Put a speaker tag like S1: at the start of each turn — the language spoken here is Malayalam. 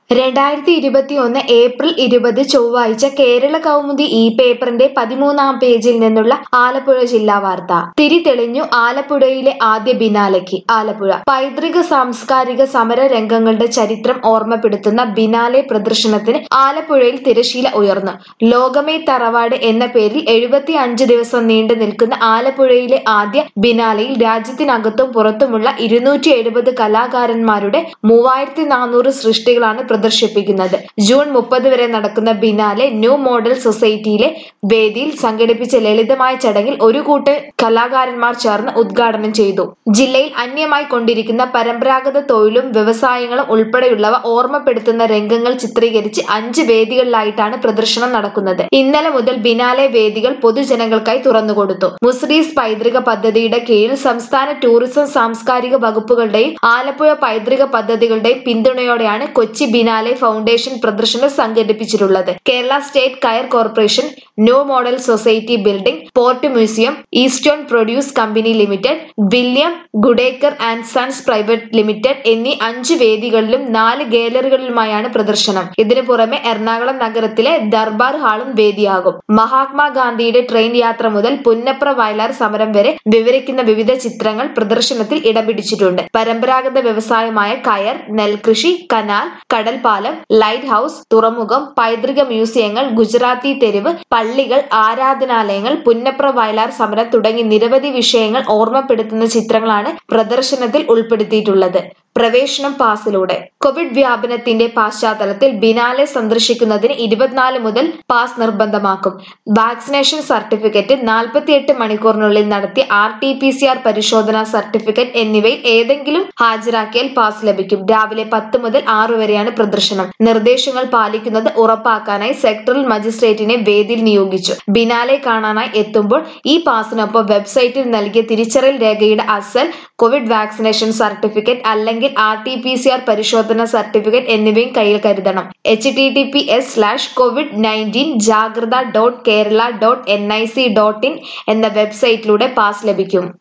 S1: രണ്ടായിരത്തി ഇരുപത്തിയൊന്ന് ഏപ്രിൽ ഇരുപത് ചൊവ്വാഴ്ച കേരള കൗമുദി ഈ പേപ്പറിന്റെ പതിമൂന്നാം പേജിൽ നിന്നുള്ള ആലപ്പുഴ ജില്ലാ വാർത്ത തിരി തെളിഞ്ഞു ആലപ്പുഴയിലെ ആദ്യ ബിനാലയ്ക്ക് ആലപ്പുഴ പൈതൃക സാംസ്കാരിക സമര രംഗങ്ങളുടെ ചരിത്രം ഓർമ്മപ്പെടുത്തുന്ന ബിനാലെ പ്രദർശനത്തിന് ആലപ്പുഴയിൽ തിരശീല ഉയർന്നു ലോകമേ തറവാട് എന്ന പേരിൽ എഴുപത്തി അഞ്ച് ദിവസം നീണ്ടു നിൽക്കുന്ന ആലപ്പുഴയിലെ ആദ്യ ബിനാലയിൽ രാജ്യത്തിനകത്തും പുറത്തുമുള്ള ഇരുന്നൂറ്റി എഴുപത് കലാകാരന്മാരുടെ മൂവായിരത്തി നാനൂറ് സൃഷ്ടികളാണ് പ്രദർശിപ്പിക്കുന്നത് ജൂൺ മുപ്പത് വരെ നടക്കുന്ന ബിനാലെ ന്യൂ മോഡൽ സൊസൈറ്റിയിലെ വേദിയിൽ സംഘടിപ്പിച്ച ലളിതമായ ചടങ്ങിൽ ഒരു കൂട്ട് കലാകാരന്മാർ ചേർന്ന് ഉദ്ഘാടനം ചെയ്തു ജില്ലയിൽ അന്യമായി കൊണ്ടിരിക്കുന്ന പരമ്പരാഗത തൊഴിലും വ്യവസായങ്ങളും ഉൾപ്പെടെയുള്ളവ ഓർമ്മപ്പെടുത്തുന്ന രംഗങ്ങൾ ചിത്രീകരിച്ച് അഞ്ച് വേദികളിലായിട്ടാണ് പ്രദർശനം നടക്കുന്നത് ഇന്നലെ മുതൽ ബിനാലെ വേദികൾ പൊതുജനങ്ങൾക്കായി തുറന്നുകൊടുത്തു മുസ്രീസ് പൈതൃക പദ്ധതിയുടെ കീഴിൽ സംസ്ഥാന ടൂറിസം സാംസ്കാരിക വകുപ്പുകളുടെയും ആലപ്പുഴ പൈതൃക പദ്ധതികളുടെയും പിന്തുണയോടെയാണ് കൊച്ചി ബിനാലെ ഫൗണ്ടേഷൻ പ്രദർശനം സംഘടിപ്പിച്ചിട്ടുള്ളത് Kerala state coir corporation new model society building port museum eastern produce company limited William Goodacre and sons private limited എന്നീ അഞ്ച് വേദികളിലും നാല് ഗാലറികളിലുമായാണ് പ്രദർശനം ഇതിനു പുറമെ എറണാകുളം നഗരത്തിലെ ദർബാർ ഹാളും വേദിയാകും മഹാത്മാഗാന്ധിയുടെ ട്രെയിൻ യാത്ര മുതൽ പുന്നപ്ര വയലാർ സമരം വരെ വിവരിക്കുന്ന വിവിധ ചിത്രങ്ങൾ പ്രദർശനത്തിൽ ഇടം പിടിച്ചിട്ടുണ്ട് പരമ്പരാഗത വ്യവസായമായ കയർ നെൽകൃഷി കനാൽ കടൽപ്പാലം ലൈറ്റ് ഹൌസ് തുറമുഖം പൈതൃക മ്യൂസിയങ്ങൾ ഗുജറാത്തി തെരുവ് പള്ളികൾ ആരാധനാലയങ്ങൾ പുന്നപ്ര വയലാർ സമരം തുടങ്ങി നിരവധി വിഷയങ്ങൾ ഓർമ്മപ്പെടുത്തുന്ന ചിത്രങ്ങളാണ് പ്രദർശനത്തിൽ ഉൾപ്പെടുത്തിയിട്ടുള്ളത് പ്രവേശനം പാസിലൂടെ കോവിഡ് വ്യാപനത്തിന്റെ പശ്ചാത്തലത്തിൽ ബിനാലെ സന്ദർശിക്കുന്നതിന് ഇരുപത്തിനാല് മുതൽ പാസ് നിർബന്ധമാക്കും വാക്സിനേഷൻ സർട്ടിഫിക്കറ്റ് നാൽപ്പത്തിയെട്ട് മണിക്കൂറിനുള്ളിൽ നടത്തിയ R T P C R പരിശോധനാ സർട്ടിഫിക്കറ്റ് എന്നിവയിൽ ഏതെങ്കിലും ഹാജരാക്കിയാൽ പാസ് ലഭിക്കും രാവിലെ പത്ത് മുതൽ ആറ് വരെയാണ് പ്രദർശനം നിർദ്ദേശങ്ങൾ പാലിക്കുന്നത് ഉറപ്പാക്കാനായി സെക്ടറൽ മജിസ്ട്രേറ്റിനെ വേദിയിൽ നിയോഗിച്ചു ബിനാലെ കാണാനായി എത്തുമ്പോൾ ഈ പാസിനൊപ്പം വെബ്സൈറ്റിൽ നൽകിയ തിരിച്ചറിയൽ രേഖയുടെ അസൽ കോവിഡ് വാക്സിനേഷൻ സർട്ടിഫിക്കറ്റ് അല്ലെങ്കിൽ R T P C R പരിശോധന സർട്ടിഫിക്കറ്റ് എന്നിവയും കയ്യിൽ കരുതണം H T T P S slash covid nineteen ജാഗ്രത dot Kerala dot N I C dot in എന്ന വെബ്സൈറ്റിലൂടെ പാസ് ലഭിക്കും